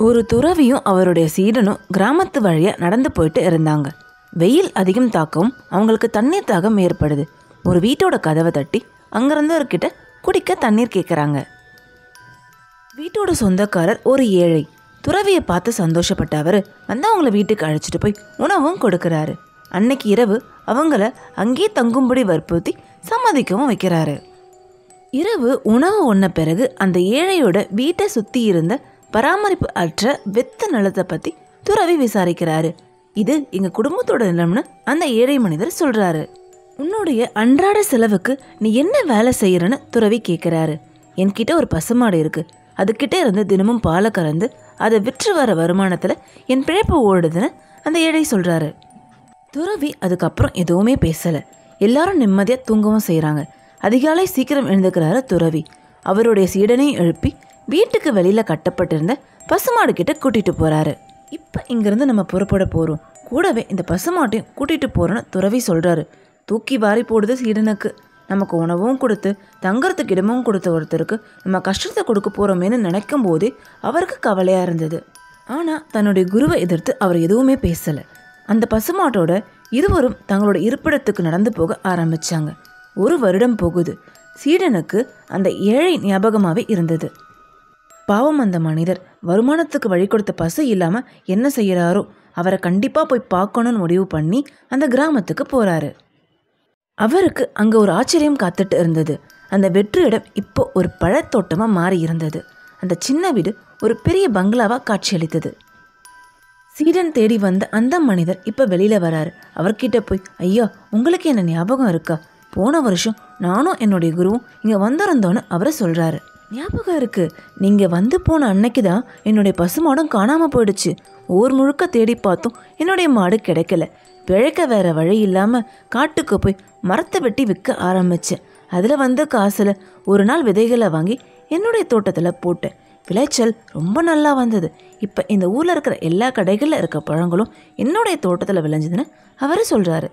ஒரு துறவியும் அவருடைய சீடனும் கிராமத்து வழியாக நடந்து போயிட்டு இருந்தாங்க வெயில் அதிகம் தாக்கவும் அவங்களுக்கு தண்ணீர் தாகம் ஏற்படுது ஒரு வீட்டோட கதவை தட்டி அங்கிருந்தவர்கிட்ட குடிக்க தண்ணீர் கேட்குறாங்க வீட்டோட சொந்தக்காரர் ஒரு ஏழை துறவியை பார்த்து சந்தோஷப்பட்ட அவர் வந்து அவங்கள வீட்டுக்கு அழைச்சிட்டு போய் உணவும் கொடுக்கறாரு அன்னைக்கு இரவு அவங்கள அங்கேயே தங்கும்படி வற்புறுத்தி சம்மதிக்கவும் வைக்கிறாரு இரவு உணவு உண்ண பிறகு அந்த ஏழையோட வீட்டை சுற்றி இருந்த பராமரிப்பு அற்ற வெத்த நிலத்தை பற்றி துறவி விசாரிக்கிறாரு இது எங்கள் குடும்பத்தோட நிலம்னு அந்த ஏழை மனிதர் சொல்கிறாரு உன்னுடைய அன்றாட செலவுக்கு நீ என்ன வேலை செய்யறன்னு துறவி கேட்குறாரு என்கிட்ட ஒரு பசுமாடு இருக்கு அதுக்கிட்ட இருந்து தினமும் பாலை கறந்து அதை விற்று வர வருமானத்தில் என் பிழைப்பு ஓடுதுன்னு அந்த ஏழை சொல்கிறாரு துறவி அதுக்கப்புறம் எதுவுமே பேசலை எல்லாரும் நிம்மதியாக தூங்கவும் செய்கிறாங்க அதிகாலை சீக்கிரம் எழுந்துக்கிறாரு துறவி அவருடைய சீடனையும் எழுப்பி வீட்டுக்கு வெளியில் கட்டப்பட்டிருந்த பசுமாடு கிட்ட கூட்டிகிட்டு போகிறாரு இப்போ இங்கேருந்து நம்ம புறப்பட போகிறோம் கூடவே இந்த பசுமாட்டையும் கூட்டிகிட்டு போகிறோன்னு துறவி சொல்கிறாரு தூக்கி வாரி போடுது சீடனுக்கு நமக்கு உணவும் கொடுத்து தங்கறதுக்கு இடமும் கொடுத்த ஒருத்தருக்கு நம்ம கஷ்டத்தை கொடுக்க போகிறோமேன்னு நினைக்கும் போதே அவருக்கு கவலையாக இருந்தது ஆனால் தன்னுடைய குருவை எதிர்த்து அவர் எதுவுமே பேசலை அந்த பசுமாட்டோட இருவரும் தங்களோட இருப்பிடத்துக்கு நடந்து போக ஆரம்பிச்சாங்க ஒரு வருடம் போகுது சீடனுக்கு அந்த ஏழை ஞாபகமாகவே இருந்தது பாவம் அந்த மனிதர் வருமானத்துக்கு வழி கொடுத்த பசு இல்லாமல் என்ன செய்யறாரோ அவரை கண்டிப்பாக போய் பார்க்கணும்னு முடிவு பண்ணி அந்த கிராமத்துக்கு போகிறாரு அவருக்கு அங்கே ஒரு ஆச்சரியம் காத்துட்டு இருந்தது அந்த வெற்று இடம் இப்போ ஒரு பழத்தோட்டமாக மாறி இருந்தது அந்த சின்ன வீடு ஒரு பெரிய பங்களாவாக காட்சியளித்தது சீடன் தேடி வந்த அந்த மனிதர் இப்போ வெளியில் வராரு அவர்கிட்ட போய் ஐயா உங்களுக்கு என்ன ஞாபகம் இருக்கா போன வருஷம் நானும் என்னுடைய குருவும் இங்கே வந்திருந்தோன்னு அவரை சொல்கிறாரு ஞாபகம் இருக்கு நீங்கள் வந்து போன அன்னைக்கு தான் என்னுடைய பசுமாடும் காணாமல் போயிடுச்சு ஊர் முழுக்க தேடி பார்த்தும் என்னுடைய மாடு கிடைக்கல பிழைக்க வேற வழி இல்லாமல் காட்டுக்கு போய் மரத்தை வெட்டி விற்க ஆரம்பித்தேன் அதில் வந்த காசில் ஒரு நாள் விதைகளை வாங்கி என்னுடைய தோட்டத்தில் போட்டேன் விளைச்சல் ரொம்ப நல்லா வந்தது இப்போ இந்த ஊரில் இருக்கிற எல்லா கடைகளில் இருக்க பழங்களும் என்னுடைய தோட்டத்தில் விளைஞ்சதுன்னு அவர் சொல்கிறாரு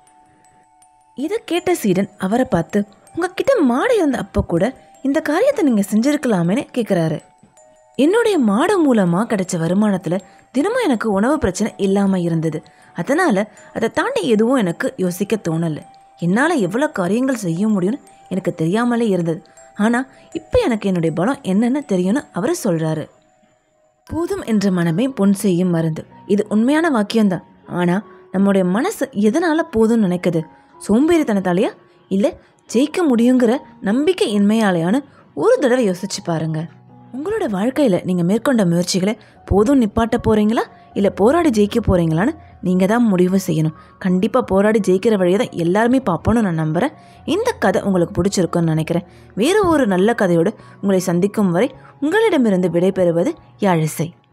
இதை கேட்ட சீடன் அவரை பார்த்து உங்ககிட்ட மாடு இருந்த அப்போ கூட இந்த காரியத்தை நீங்கள் செஞ்சிருக்கலாமேன்னு கேட்குறாரு என்னுடைய மாடு மூலமாக கிடைச்ச வருமானத்தில் தினமும் எனக்கு உணவு பிரச்சனை இல்லாமல் இருந்தது அதனால் அதை தாண்டி எதுவும் எனக்கு யோசிக்க தோணலை என்னால் எவ்வளோ காரியங்கள் செய்ய முடியும்னு எனக்கு தெரியாமலே இருந்தது ஆனால் இப்போ எனக்கு என்னுடைய பலம் என்னன்னு தெரியும்னு அவர் சொல்கிறாரு போதும் என்ற மனமே பொன் செய்யும் மருந்து இது உண்மையான வாக்கியம்தான் ஆனால் நம்முடைய மனசு எதனால் போதும்னு நினைக்குது சோம்பேறித்தனத்தாலையா இல்லை ஜெயிக்க முடியுங்கிற நம்பிக்கை இன்மையாலையான்னு ஒரு தடவை யோசிச்சு பாருங்க உங்களோட வாழ்க்கையில் நீங்கள் மேற்கொண்ட முயற்சிகளை போதும் நிப்பாட்ட போகிறீங்களா இல்லை போராடி ஜெயிக்க போகிறீங்களான்னு நீங்கள் தான் முடிவு செய்யணும் கண்டிப்பாக போராடி ஜெயிக்கிற வழியை தான் எல்லாருமே பார்ப்போன்னு நான் நம்புகிறேன் இந்த கதை உங்களுக்கு பிடிச்சிருக்குன்னு நினைக்கிறேன் வேறு ஒரு நல்ல கதையோடு உங்களை சந்திக்கும் வரை உங்களிடமிருந்து விடைபெறுவது யாழிசை